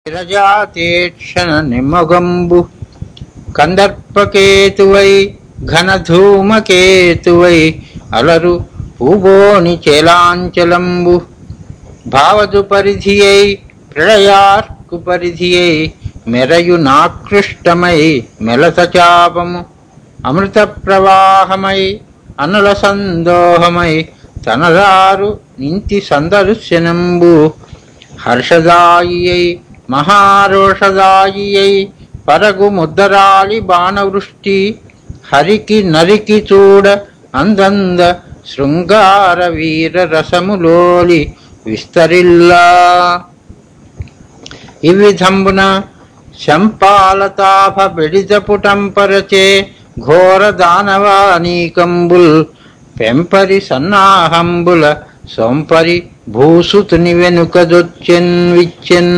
విరజాతేక్షణ నిమ్మగంబు కందర్పకేతువై ఘనధూమకేతువై అలరు పూబోని చేలాంచలంబు భావదు పరిధియై ప్రళయార్కు పరిధియై మెరయు నాకృష్టమై మెలతచాపము అమృత ప్రవాహమై అనుల సందోహమై తనదారు నింతి సందర్శనంబు హర్షదాయియై మహారోషదాయియై పరగు ముద్దరాలి బాణవృష్టి హరికి నరికి చూడ అందంద శృంగార వీర రసములోలి విస్తరిల్లా ఈ విధంబున శంపాలతాభ బెడిజపుటంపరచే ఘోర దానవానీకంబుల్ పెంపరి సన్నాహంబుల సొంపరి భూసుతుని వెనుకదొచ్చెన్ విచ్చెన్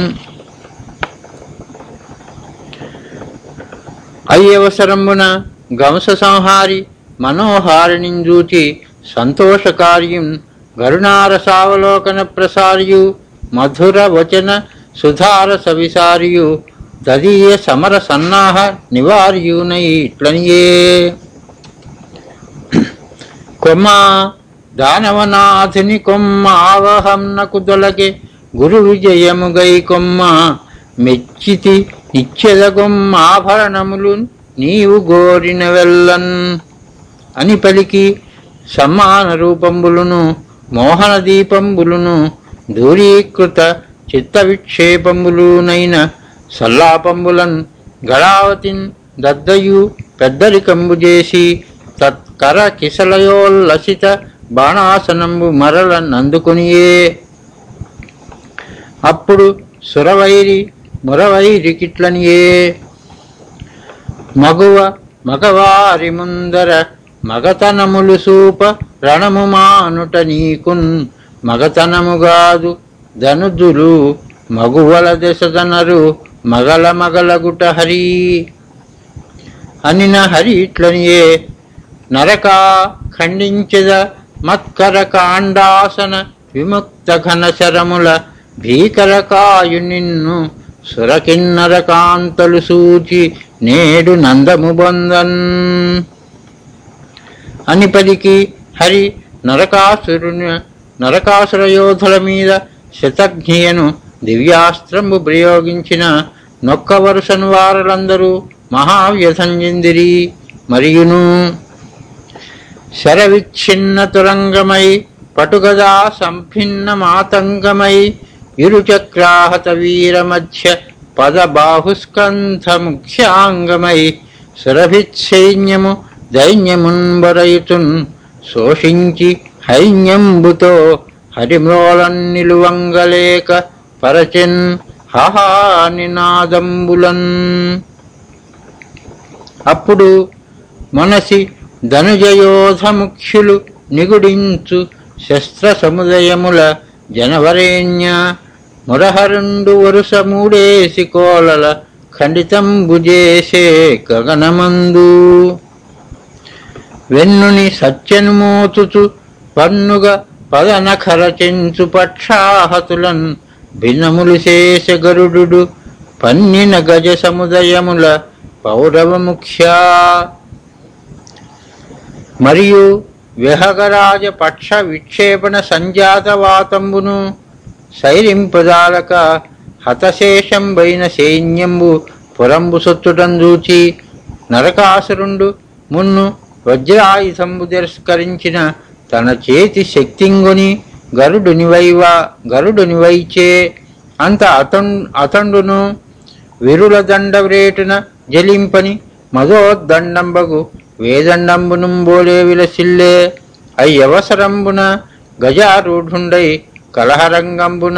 అయ్యవసరంబున గంస సంహారి మనోహారిణి చూచి సంతోషకార్యం గరుణారసావలోకన ప్రసారియు మధుర వచన సుధార సవిసారియు తదీయ సమర సన్నాహ నివార్యునై ఇట్లనియే కొమ్మ దానవనాథుని కొమ్మ ఆవహంనకు దొలగే గురు విజయముగై కొమ్మ మెచ్చితి నిత్యద కొమ్మ ఆభరణములు నీవు గోరిన వెళ్ళన్ అని పలికి సమ్మాన రూపంబులును మోహన దీపంబులును దూరీకృత చిత్త విక్షేపంబులునైన సల్లాపంబులన్ గళావతిన్ దద్దయు పెద్దరికంబు చేసి తత్కర కిసలయోల్లసిత బాణాసనంబు మరల నందుకొనియే అప్పుడు సురవైరి మురవైరికిట్లనియే మగువ మగవారి ముందర మగతనములు సూప రణము మానుట నీకున్ మగతనముగాదు ధనుదులు మగువల దశదనరు మగల మగలగుట హరి అనిన హరి ఇట్లనియే నరక ఖండించద మత్కర కాండాసన విముక్త ఘన శరముల భీకరకాయు నిన్ను సురకిన్నర కాంతలు సూచి నేడు నందము బొందన్ అని పలికి హరి నరకాసురుని నరకాసుర యోధుల మీద శతఘ్నియను దివ్యాస్త్రంబు ప్రయోగించిన నొక్క వరుసను వారులందరూ మహావ్యధం చెందిరి మరియును శరవిచ్ఛిన్న తురంగమై పటుగదా సంభిన్న మాతంగమై ఇరుచక్రాహత వీర మధ్య పద బాహుస్కంధ ముఖ్యాంగమై సురభిచ్చైన్యము దైన్యమున్బరయుతున్ శోషించి హైన్యంబుతో హరిమ్రోళన్ నిలువంగలేక పరచెన్ హహా నినాదంబులన్ అప్పుడు మనసి ధనుజయోధ ముఖ్యులు నిగుడించు శస్త్ర సముదయముల జనవరేణ్య మురహరుండు వరుస మూడేసి కోలల ఖండితంబు చేసే గగనమందు వెన్నుని సత్యను మోతుచు పన్నుగ పదనఖర చెంచు పక్షాహతులన్ భిన్నములు శేష గరుడు పన్నిన గజ సముదయముల పౌరవ ముఖ్యా మరియు విహగరాజ పక్ష విక్షేపణ సంజాత వాతంబును సైరింపదాలక హతశేషంబైన సైన్యంబు పురంబు సొత్తుటం చూచి నరకాసురుండు మున్ను వజ్రాయుధంబు తిరస్కరించిన తన చేతి శక్తింగుని గరుడుని వైవా గరుడుని వైచే అంత అతం అతండును విరుల దండవ్రేటున జలింపని మదోద్దండంబగు వేదండంబునుంబోలే విలసిల్లే అయ్యవసరంబున గజారూఢుండై కలహరంగంబున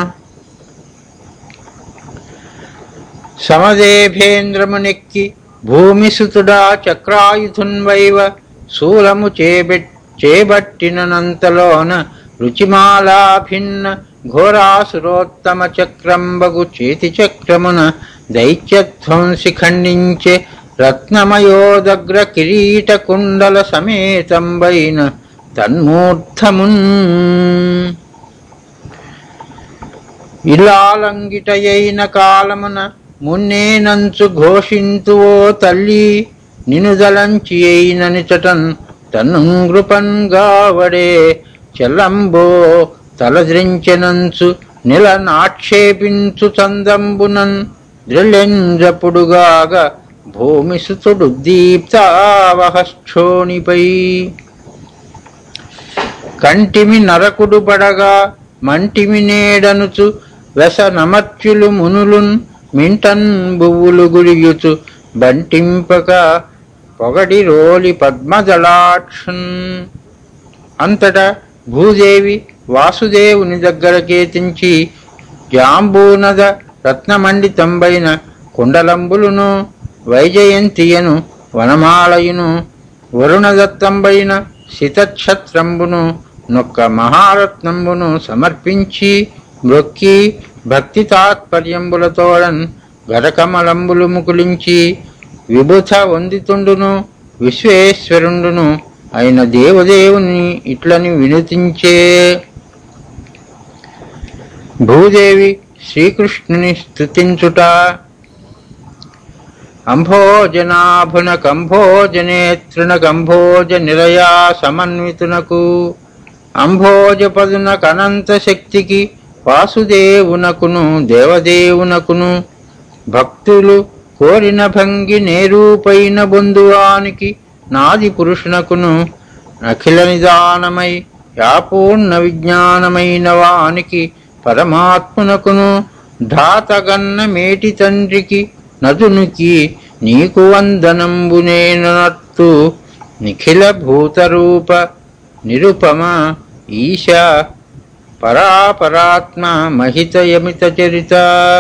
సమదేభేంద్రమునెక్కి భూమిసుతుడా చక్రాయుధున్వైవ శూలము చేబెట్ చేబట్టినంతలోన రుచిమాలాభిన్న ఘోరాసురోత్తమ చక్రంబగు చేతి చక్రమున దైత్యధ్వంసి ఖండించే రత్నమయోదగ్ర కిరీట కుండల సమేతంబైన తన్మూర్ధమున్ ఇలాలంగిటయైన కాలమున మున్నేనంచు ఘోషింతువో తల్లి నినుదలంచి అయిననిచటన్ తన్ను నృపన్ గావడే చెల్లంబో తలద్రించెనంచు నిల నాక్షేపించు చందంబునన్ ద్రిల్లెంజపుడుగాగ భూమి సుతుడు దీప్తావహశ్చోణిపై కంటిమి నరకుడు పడగా మంటిమి నేడనుచు వెస నమర్చులు మునులున్ మింటన్ బువ్వులు గురియుచు బంటింపక పొగడి రోలి పద్మదళాక్షన్ అంతటా భూదేవి వాసుదేవుని దగ్గరకేతించి జాంబూనద రత్నమండితంబైన కుండలంబులును వైజయంతియను వనమాలయును వరుణదత్తంబైన శితఛత్రంబును నొక్క మహారత్నంబును సమర్పించి మ్రొక్కి భక్తి తాత్పర్యంబులతోడన్ గరకమలంబులు ముకులించి విభుత వందితుండును విశ్వేశ్వరుండును అయిన దేవదేవుని ఇట్లని వినుతించే భూదేవి శ్రీకృష్ణుని స్తుతించుట అంభోజనాభున కంభోజనేత్రున కంభోజ నిలయా సమన్వితునకు అంభోజపదున కనంత శక్తికి వాసుదేవునకును దేవదేవునకును భక్తులు కోరిన భంగి నేరూపైన బొందువానికి నాది పురుషునకును అఖిల నిదానమై యాపూర్ణ విజ్ఞానమైన వానికి పరమాత్మునకును ధాతగన్న మేటి తండ్రికి నదునికి నీకు వందనంబునేనట్టు నిఖిల భూతరూప నిరుపమ ఈశ పరాపరాత్మ మహిత యమిత చరిత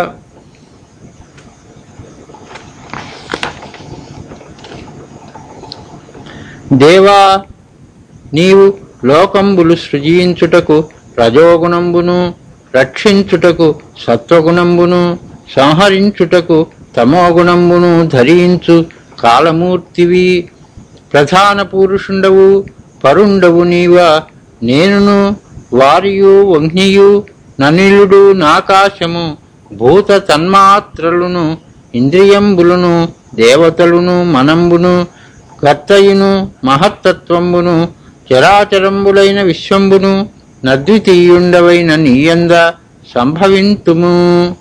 దేవా నీవు లోకంబులు సృజించుటకు రజోగుణంబును రక్షించుటకు సత్వగుణంబును సంహరించుటకు తమోగుణంబును ధరించు కాలమూర్తివి ప్రధాన పురుషుండవు పరుండవు నీవా నేనును వారియు వహ్నియు ననిలుడు నాకాశము భూత తన్మాత్రలును ఇంద్రియంబులను దేవతలును మనంబును కర్తయును మహత్తత్వంబును చరాచరంబులైన విశ్వంబును నద్వితీయుండవైన నీయంద సంభవింతుము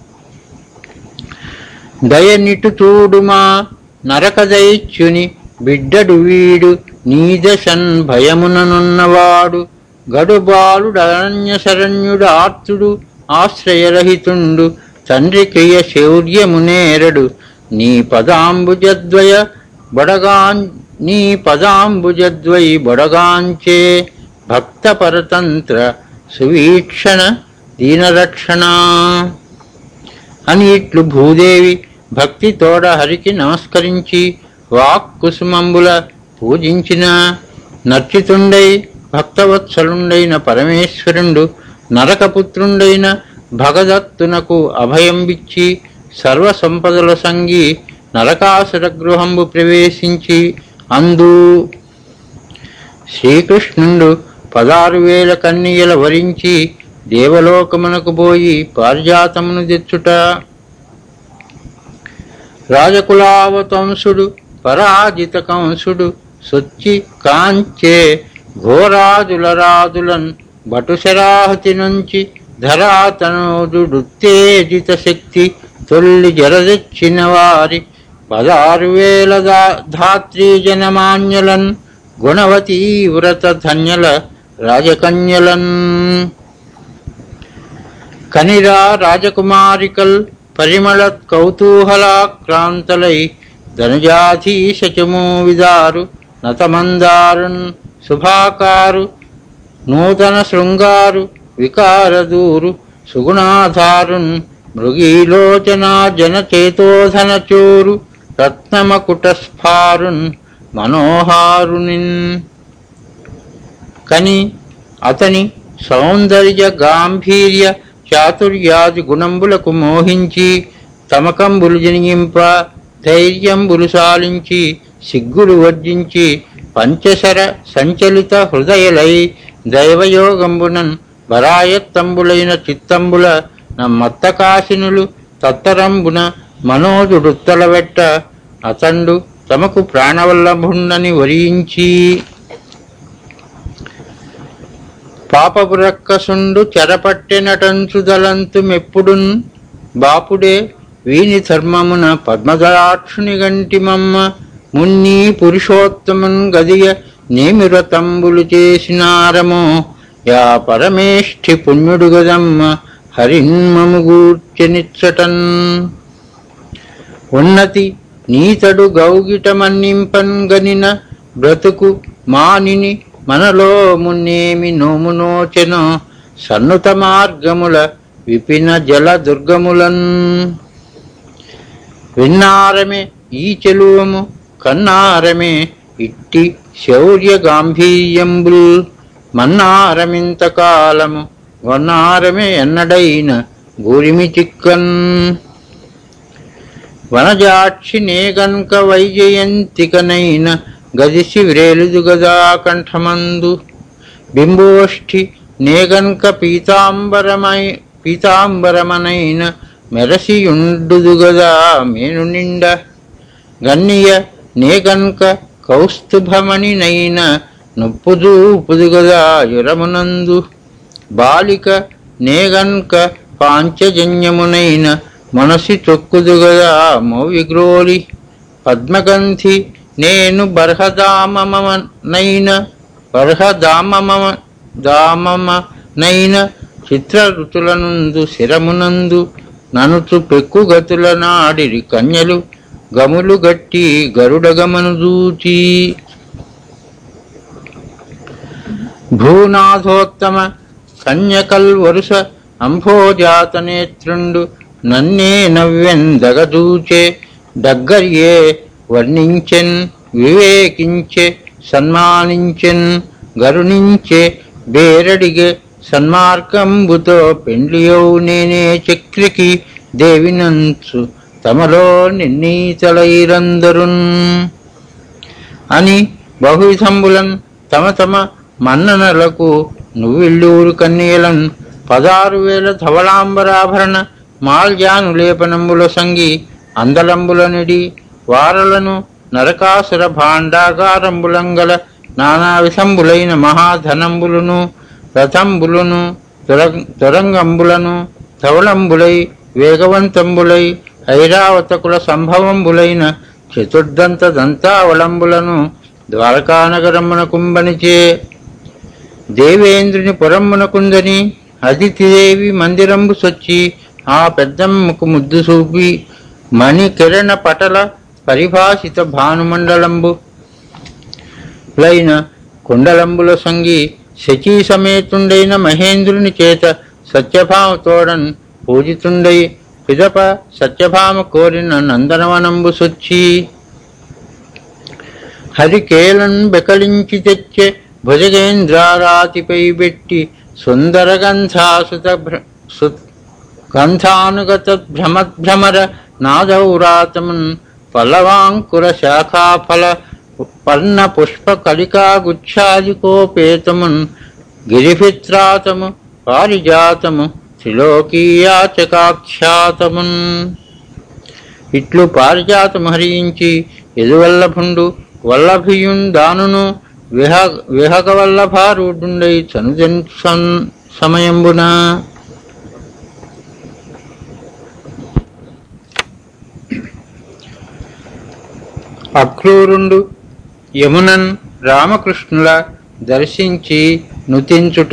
దయనిటు చూడుమా నరకదైత్యుని బిడ్డడు వీడు నీదశన్ భయముననున్నవాడు గడుబాలుడరణ్య శరణ్యుడు ఆర్తుడు ఆశ్రయరహితుండు తండ్రి క్రియ శౌర్యమునేరడు నీ పదాంబుజద్వయ బొడగాన్ నీ పదాంబుజద్వై బొడగాంచే భక్త పరతంత్ర సువీక్షణ దీనరక్షణ అని ఇట్లు భూదేవి భక్తి తోడ హరికి నమస్కరించి వాక్కుసుమంబుల పూజించిన నర్చితుండై భక్తవత్సలుండైన పరమేశ్వరుండు నరకపుత్రుండైన భగదత్తునకు అభయంబిచ్చి సర్వసంపదల సంగి నరకాసుర గృహంబు ప్రవేశించి అందు శ్రీకృష్ణుడు పదారు వేల కన్నియల వరించి దేవలోకమునకు పోయి పారిజాతమును తెచ్చుట రాజకులావతంసుడు పరాజిత కంసుడు సొచ్చి కాంచే ఘోరాదుల రాదులన్ బటుశరాహతి నుంచి ధరాతనోదుడుత్తేజిత శక్తి తొల్లి జరదెచ్చిన వారి పదారు వేల దా- ధాత్రీ జనమాన్యలన్ గుణవతీ వ్రత ధన్యల రాజకన్యలన్ కనిరా రాజకుమారికల్ పరిమళత్ కౌతూహలాక్రాంతలై ధనుజాధీశచము విదారు నతమందారున్ శుభాకారు నూతన శృంగారు వికారదూరు సుగుణాధారున్ మృగీలోచనా జనచేతోధన చోరు రత్నమకుటస్ఫారున్ మనోహారునిన్ కని అతని సౌందర్య గాంభీర్య చాతుర్యాది గుణంబులకు మోహించి తమకంబులు జనింప ధైర్యంబులు సాలించి సిగ్గులు వర్జించి పంచశర సంచలిత హృదయలై దైవయోగంబునన్ బరాయత్తంబులైన చిత్తంబుల మత్తకాశినులు తత్తరంబున మనోజుడుత్తలవెట్ట అతండు తమకు ప్రాణవల్లభుండని వరించి పాపపురక్కసుండు చెరపట్టెనటంచుదలంతు మెప్పుడున్ బాపుడే వీని ధర్మమున పద్మదళాక్షుని గంటిమమ్మ మున్ని పురుషోత్తమన్ గదియ నేమిరతంబులు చేసినారమో యా పరమేష్ఠి పుణ్యుడు గదమ్మ హరిన్మము గూర్చెనిచ్చటన్ ఉన్నతి నీతడు గౌగిట మన్నింపన్ గనిన బ్రతుకు మానిని మనలో మున్నేమి నోమునోచెనో సన్నుత మార్గముల విపిన జల దుర్గములన్ విన్నారమే ఈ చెలువము కన్నారమే ఇట్టి శౌర్య గాంభీర్యంబుల్ మన్నారమింత కాలము వన్నారమే ఎన్నడైన గూరిమి చిక్కన్ వనజాక్షి నేగన్క వైజయంతికనైన గదిసి వ్రేలుదు గదా కంఠమందు బింబోష్ఠి నేగన్క పీతాంబరమై పీతాంబరమనైన మెరసియుండుదు గదా మేను నిండ గన్నియ నేగన్క కౌస్తుభమణినైన నొప్పుదూపుదు గదా యురమునందు బాలిక నేగన్క పాంచజన్యమునైన మనసి తొక్కుదుగదా మోవిగ్రోలి పద్మగంధి నేను బర్హదామమనైన బర్హదామమ దామమనైన చిత్ర ఋతులనందు శిరమునందు ననుచు పెక్కుగతుల నాడిరి కన్యలు గములు గట్టి గరుడగమను దూచి భూనాథోత్తమ కన్యకల్ వరుస అంభోజాత నేత్రుండు నన్నే నవ్వెందగదూచే దగ్గర్యే వర్ణించెన్ వివేకించే సన్మానించెన్ గరుణించే బేరడిగే సన్మార్గంబుతో పెండ్లియౌ నేనే చక్రికి దేవినంచు తమలో నిర్ణీతలైరందరున్ అని బహువిధంబులన్ తమ తమ మన్ననలకు నువ్విల్లూరు కన్నీలన్ పదారు వేల ధవళాంబరాభరణ మాల్జాను లేపనంబుల సంగి అందలంబుల నిడి వారలను నరకాసుర భాండాగారంబులంగల నానా విషంబులైన మహాధనంబులను రథంబులను తుర- తురంగంబులను ధవళంబులై వేగవంతంబులై ఐరావతకుల సంభవంబులైన చతుర్దంత దంతావళంబులను ద్వారకానగరమున కుంభనిచే దేవేంద్రుని పురమ్మునకుందని అదితిదేవి మందిరంబు సొచ్చి ఆ పెద్దమ్మకు ముద్దు చూపి మణి కిరణ పటల పరిభాషిత భానుమండలంబు లైన కుండలంబుల సంగి శచీ సమేతుండైన మహేంద్రుని చేత సత్యభామతోడన్ పూజితుండై పిదప సత్యభామ కోరిన నందనవనంబు సొచ్చి హరికేలన్ బెకలించి తెచ్చే భుజగేంద్రారాతిపై పెట్టి సుందర గంధాసుత భ్ర- సు- గంధానుగత భ్రమభ్రమర నాదౌరాతమున్ పల్లవాంకుర శాఖాఫల పర్ణ పుష్ప కలికా గుచ్ఛాదికోపేతమున్ గిరిభిత్రాతము పారిజాతము త్రిలోకీయాచకాఖ్యాతమున్ ఇట్లు పారిజాతము హరించి ఎదువల్లభుండు వల్లభియున్ దానును విహ విహగ వల్లభారూఢుండై చనుజన్ సం- సమయంబున అక్రూరుండు యమునన్ రామకృష్ణుల దర్శించి నుతించుట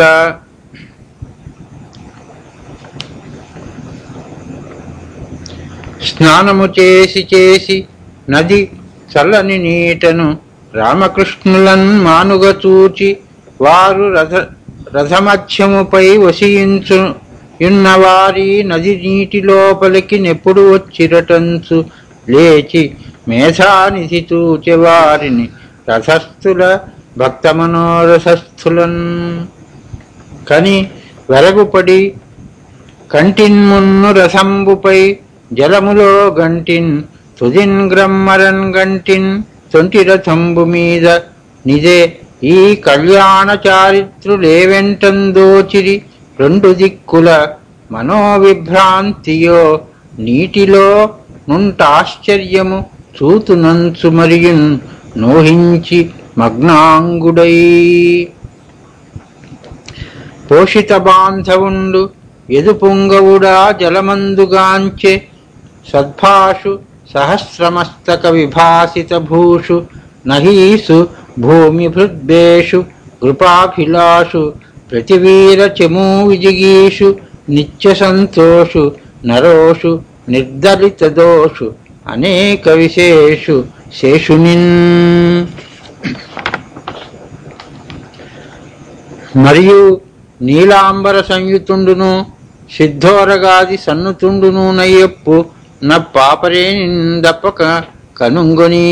స్నానము చేసి చేసి నది చల్లని నీటను రామకృష్ణులన్ మానుగ చూచి వారు రథ రథమధ్యముపై వసించు యున్నవారి నది నీటి లోపలికి నెప్పుడు వచ్చిరటంచు లేచి మేధానిధి చూచె వారిని రథస్థుల భక్త మనోరథస్థులన్ కని వెరగుపడి కంటిన్మున్ను రథంబుపై జలములో గంటిన్ తుదిన్ గ్రమ్మరన్ గంటిన్ తొంటి రథంబు మీద నిజే ఈ కళ్యాణ చారిత్రులేవెంటందోచిరి రెండు దిక్కుల మనోవిభ్రాంతియో నీటిలో నుంటాశ్చర్యము చూతునంచు మరియున్ నోహించి మగ్నాంగుడై పోషిత బాంధవుండు ఎదుపుంగవుడా జలమందుగాంచె సద్భాషు సహస్రమస్తక విభాసిత భూషు నహీసు భూమి భృద్భేషు కృపాభిలాషు ప్రతివీర చమూ విజిగీషు నిత్య సంతోషు నరోషు నిర్దలిత దోషు అనేక విశేషు శేషునిన్ మరియు నీలాంబర సంయుతుండును సిద్ధోరగాది సన్నుతుండును నయ్యప్పు న పాపరే నిందప్పక కనుంగొని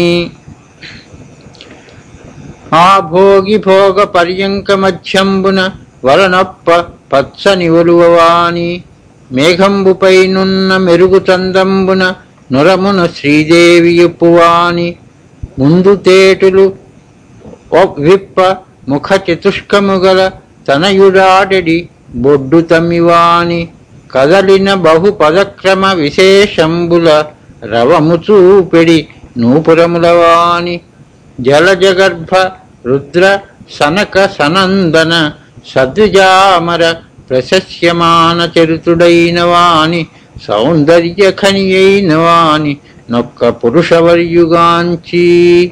ఆ భోగి భోగ పర్యంక మధ్యంబున వలనప్ప పచ్చని ఒలువవాని మేఘంబుపైనున్న మెరుగు చందంబున నురమున శ్రీదేవి ఎప్పువాని ముందు తేటులు ఒ- విప్ప ముఖ చతుష్కముగల తనయుడాడెడి బొడ్డు తమ్మివాని కదలిన బహు పదక్రమ విశేషంబుల రవము చూపెడి నూపురములవాని జలజగర్భ రుద్ర సనక సనందన సద్విజామర ప్రశస్యమాన చరితుడైన వాని సౌందర్య ఖనియైన వాని నొక్క పురుషవర్యుగాంచి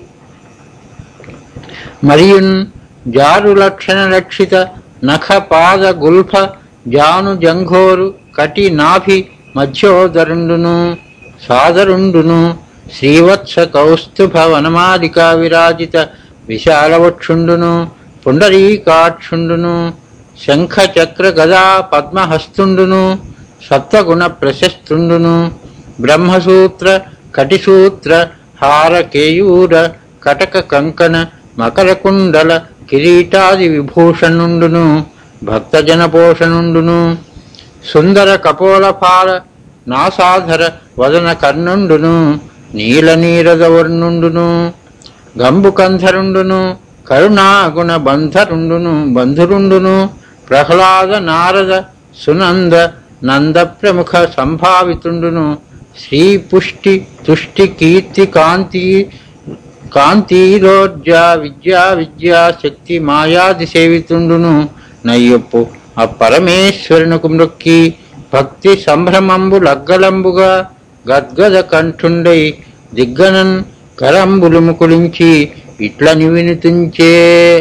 మరియున్ జారు లక్షణ రక్షిత నఖ పాద గుల్ఫ జాను జంఘోరు కటి నాభి మధ్యోదరుండును సాదరుండును శ్రీవత్స కౌస్తుభ వనమాలికా విరాజిత విశాలవక్షుండును పుండరీకాక్షుండును శంఖ చక్ర గదా పద్మహస్తుండును సత్వగుణ ప్రశస్తుండును బ్రహ్మసూత్ర కటిసూత్ర హార కేయూర కటక కంకణ మకర కుండల కిరీటాది విభూషణుండును భక్తజన పోషణుండును సుందర కపోలపాల నాసాధర వదన కర్ణుండును నీల నీరద వర్ణుండును గంబుకంధరుండును కరుణాగుణ బంధరుండును బంధురుండును ప్రహ్లాద నారద సునంద నంద ప్రముఖ సంభావితుండును శ్రీ పుష్టి తుష్టి కీర్తి కాంతి కాంతిలోర్జ విద్యా విద్యా శక్తి మాయాది సేవితుండును నయ్యొప్పు ఆ పరమేశ్వరునకు మృక్కి భక్తి సంభ్రమంబు లగ్గలంబుగా గద్గద కంఠుండై దిగ్గనన్ కరంబులు ముకులించి ఇట్లని వినుతుంచే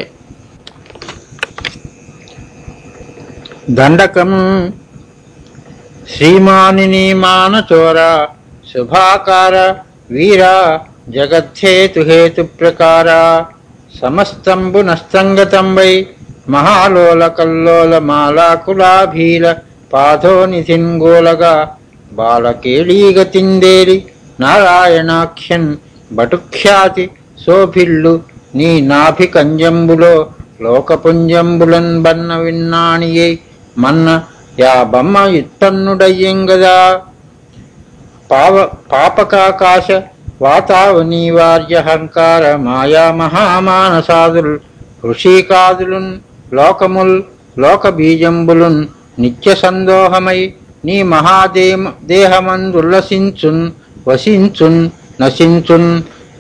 దండకము శ్రీమానిని మానచోర శుభాకార వీర జగద్ధేతు హేతు ప్రకార సమస్తంబు నస్తంగతంబై మహాలోల కల్లోల మాలాకులాభీల పాదోనిధిన్ గోలగా బాలకేళీగతిందేరి నారాయణాఖ్యన్ బటుఖ్యాతి శోభిల్లు నీ నాభి కంజంబులో లోకపుంజంబులన్ బన్న విన్నాణియై మన్న యా బొమ్మ ఇత్తన్నుడయ్యంగదా పావ పాపకాకాశ వాతావనీవార్యహంకార మాయా మహామానసాదుల్ ఋషికాదులున్ లోకముల్ లోక బీజంబులున్ నిత్య సందోహమై నీ మహాదేమ దేహమందుల్లసించున్ వసించున్ నశించున్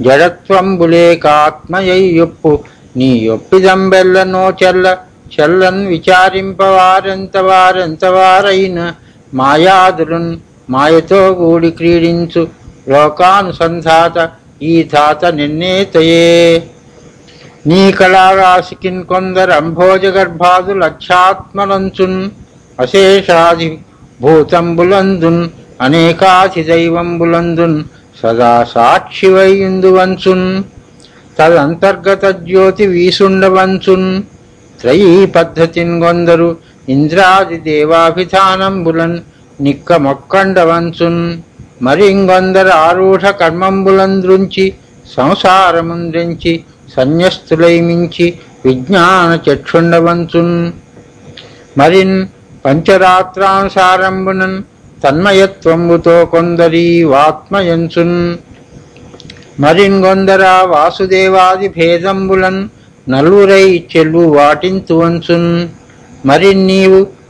జడత్వంబులేకాత్మయొప్పు నీ ఒప్పిదంబెల్ల నోచెల్ల చెల్లన్ విచారింపవారెంత వారెంత వారైన మాయాదులున్ మాయతో గూడి క్రీడించు లోకానుసంధాత ఈ ధాత నిన్నేతయే నీ కళారాశికిన్ కొందరు అంభోజ గర్భాదు లక్షాత్మలంచున్ అశేషాది భూతంబులందున్ అనేకాది దైవంబులందున్ సదా సాక్షివైందువంచున్ తదంతర్గత జ్యోతి వీసుండవంచున్ త్రయీ పద్ధతిన్ కొందరు ఇంద్రాది దేవాభిధానంబులన్ నిక్క మొక్కండవంచున్ మరింగొందరు ఆరూఢ కర్మంబులంద్రుంచి సంసారముంద్రించి సన్యస్తులైమించి విజ్ఞాన చక్షుండవంచున్ మరిన్ పంచరాత్రానుసారంబునన్ తన్మయత్వంబుతో కొందరి వాత్మయంచున్ మరింగొందర వాసుదేవాది భేదంబులన్ నలురై చెల్లు వాటింతువంచున్ మరిన్నీవు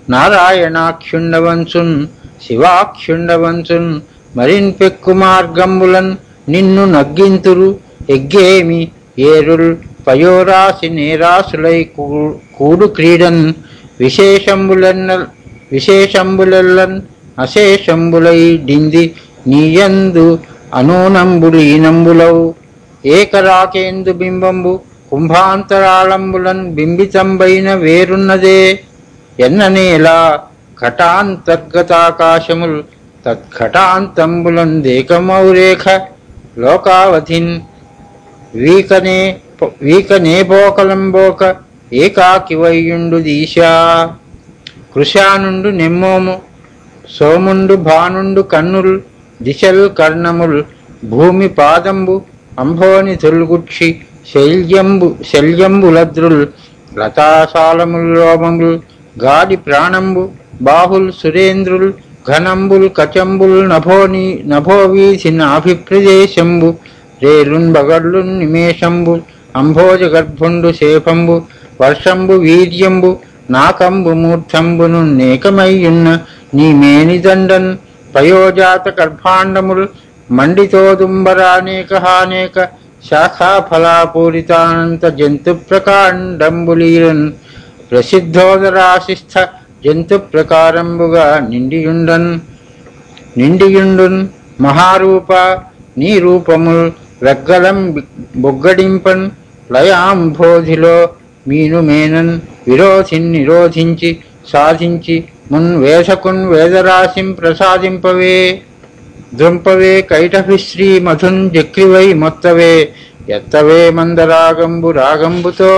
నారాయణాక్షుండవంచున్ శివాక్షుండవంచున్ మరిన్ పెక్కు మార్గంబులన్ నిన్ను నగ్గింతురు ఎగ్గేమి ఏరుల్ పయోరాసి నేరాసులై కూ- కూడు క్రీడన్ విశేషంబులన్న విశేషంబులెల్లన్ అశేషంబులై డింది నీయందు అనూనంబులీనంబులవు ఏకరాకేందు బింబంబు కుంభాంతరాళంబులన్ బింబితంబైన వేరున్నదే ఎన్ననేలా ఘటాంతర్గతాకాశముల్ తద్ఘటాంతంబులన్ దేకమౌరేఖ లోకావధిన్ వీకనే వీకనే బోకలంబోక ఏకాకి వయ్యుండు దీశా కృషానుండు నెమ్మోము సోముండు భానుండు కన్నుల్ దిశల్ కర్ణముల్ భూమి పాదంబు అంభోని తొల్గుక్షి శల్యంబు శల్యంబులద్రుల్ లతాశాలముల్ లోమముల్ గాలి ప్రాణంబు బాహుల్ సురేంద్రుల్ ఘనంబుల్ కచంబుల్ నభోని నభోవీసి నాభిప్రదేశంబు రేలున్ బగర్లున్ నిమేషంబు అంభోజ గర్భుండు శేఫంబు వర్షంబు వీర్యంబు నాకంబు మూర్ధంబును నేకమయ్యున్న నీ మేనిదండన్ పయోజాత గర్భాండముల్ మండితోదుంబరానేకహానేక శాఖాఫలాపూరితానంత జంతు ప్రకాండంబులీరన్ ప్రసిద్ధోదరాశిస్థ జంతు ప్రకారంబుగా నిండియుండన్ నిండియుండున్ మహారూప నీ రూపముల్ వెగ్గలం బొగ్గడింపన్ లయాంభోధిలో మీను మేనన్ విరోధిన్ నిరోధించి సాధించి మున్ వేసకున్ వేదరాశిం ప్రసాదింపవే ద్రుంపవే కైటభిశ్రీ మధున్ జక్రివై మొత్తవే ఎత్తవే మందరాగంబు రాగంబుతో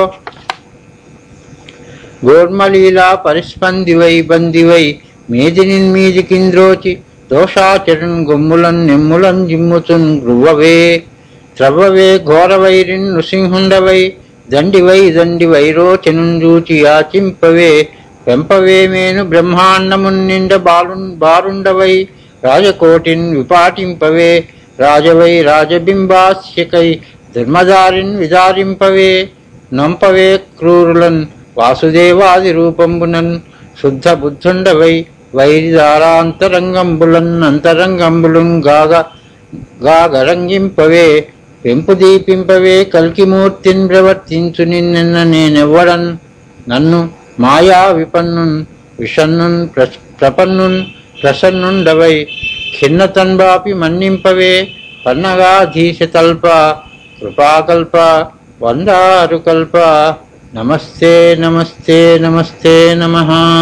గోర్మలీలా పరిస్పందివై బందివై మేదినిన్ మీదికింద్రోచి దోషాచరణ్ గొమ్ములన్ నెమ్ములన్ జిమ్ముతున్ గృవ్వవే త్రవ్వవే ఘోరవైరిన్ నృసింహుండవై దండివై దండివై రోచనుంజూచి యాచింపవే పెంపవే మేను బ్రహ్మాండమున్ నిండ బాలున్ బారుండవై రాజకోటిన్ విపాటింపవే రాజవై రాజబింబాస్యకై ధర్మదారిన్ విదారింపవే నొంపవే క్రూరులన్ వాసుదేవాది రూపంబునన్ శుద్ధ బుద్ధుండవై వైరిదారాంతరంగంబులన్ అంతరంగంబులున్ గాగ గాగరంగింపవే పెంపు దీపింపవే కల్కిమూర్తిన్ ప్రవర్తించు నిన్న నేనెవ్వడన్ నన్ను మాయా విపన్నున్ విషన్నున్ ప్ర- ప్రపన్నున్ ప్రసన్నుండవై ఖిన్నతన్వాపి మన్నింపవే పన్నగాధీశతల్ప కృపాకల్ప వందారు కల్ప నమస్తే నమస్తే నమస్తే నమ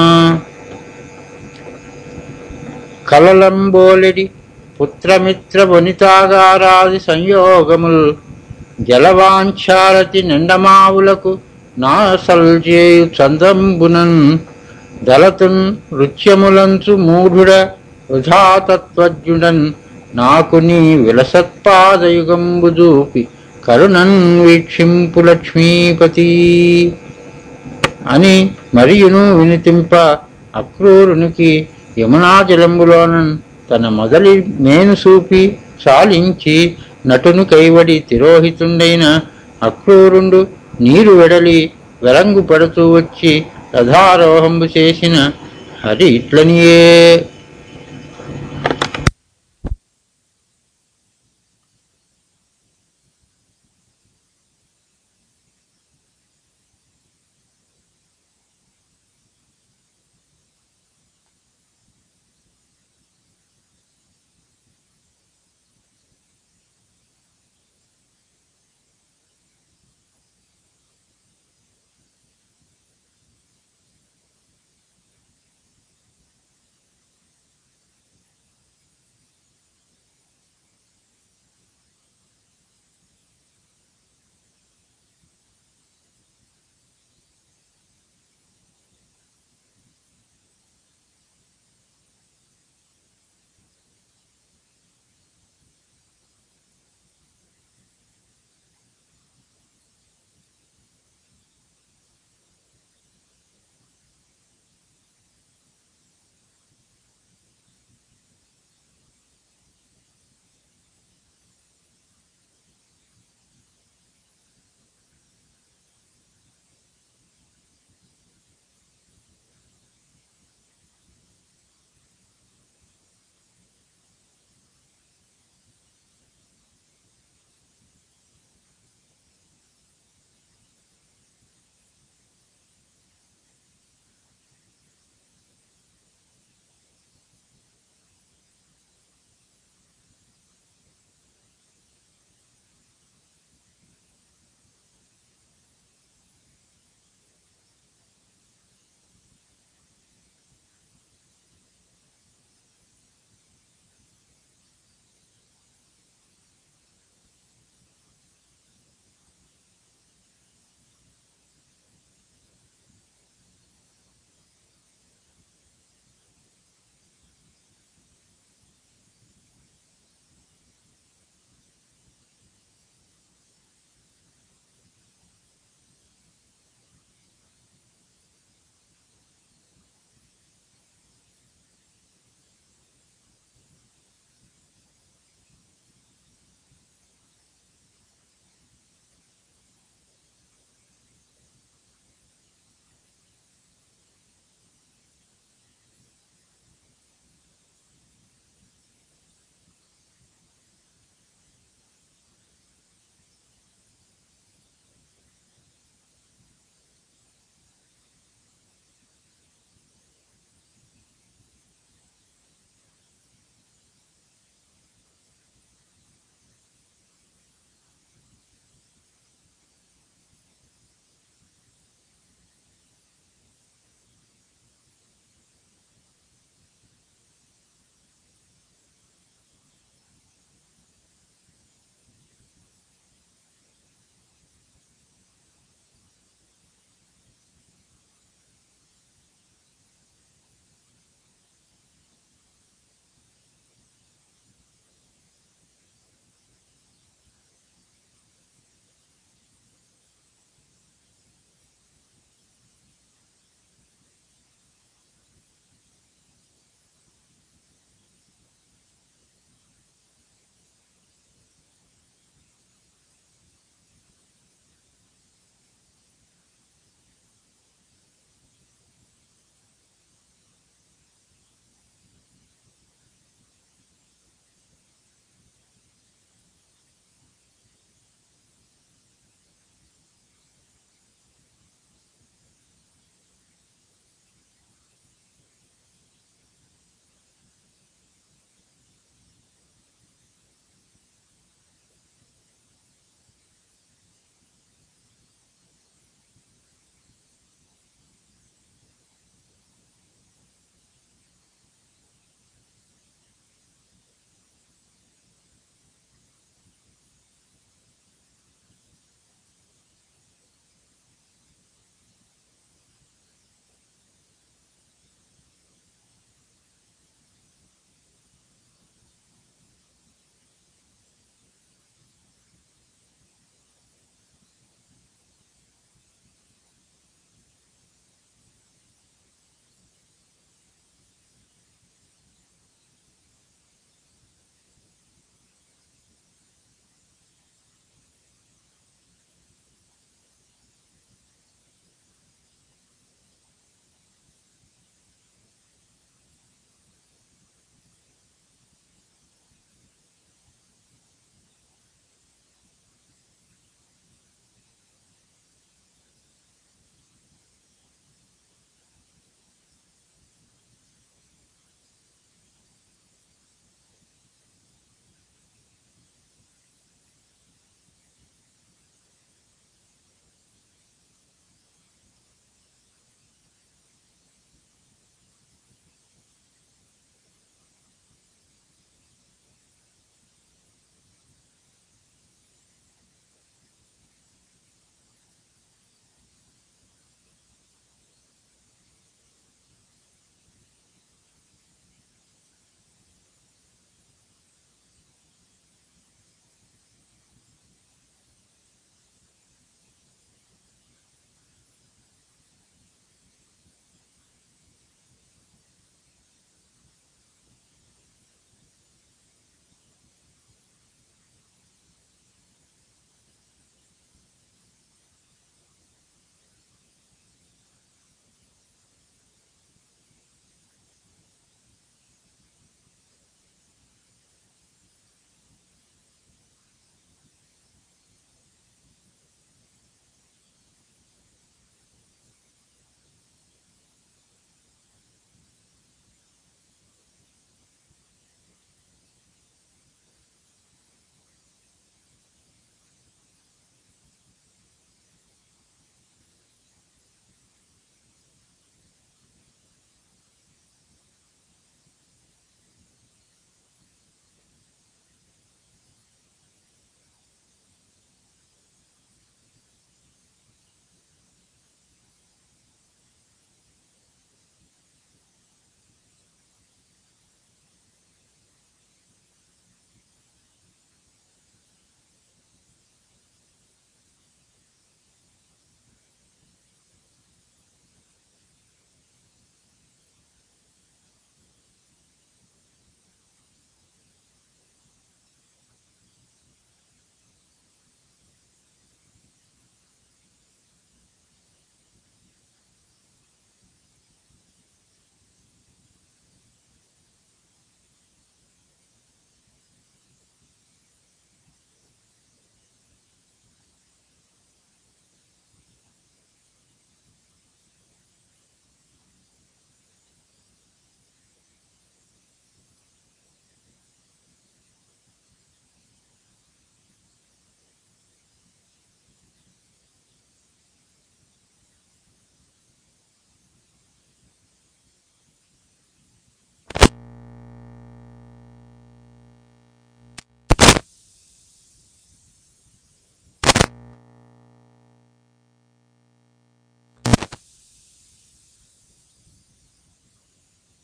కలలంబోలిడి పుత్రమిత్ర వనితాగారాది సంయోగముల్ జలవాంఛారతి నిండమావులకు నా సల్జేయు చందంబునన్ దళతున్ నృత్యములంచు మూఢుడ వృధాతత్వజ్ఞుడన్ నాకు నీ విలసత్పాదయుగంబు చూపి కరుణన్ వీక్షింపు లక్ష్మీపతి అని మరియును వినితింప అక్రూరునికి యమునా జలంబులోనన్ తన మొదలి మేను సూపి చాలించి నటును కైవడి తిరోహితుండైన అక్రూరుండు నీరు వెడలి వెలంగు పడుతూ వచ్చి రథారోహంబు చేసిన హరి ఇట్లనియే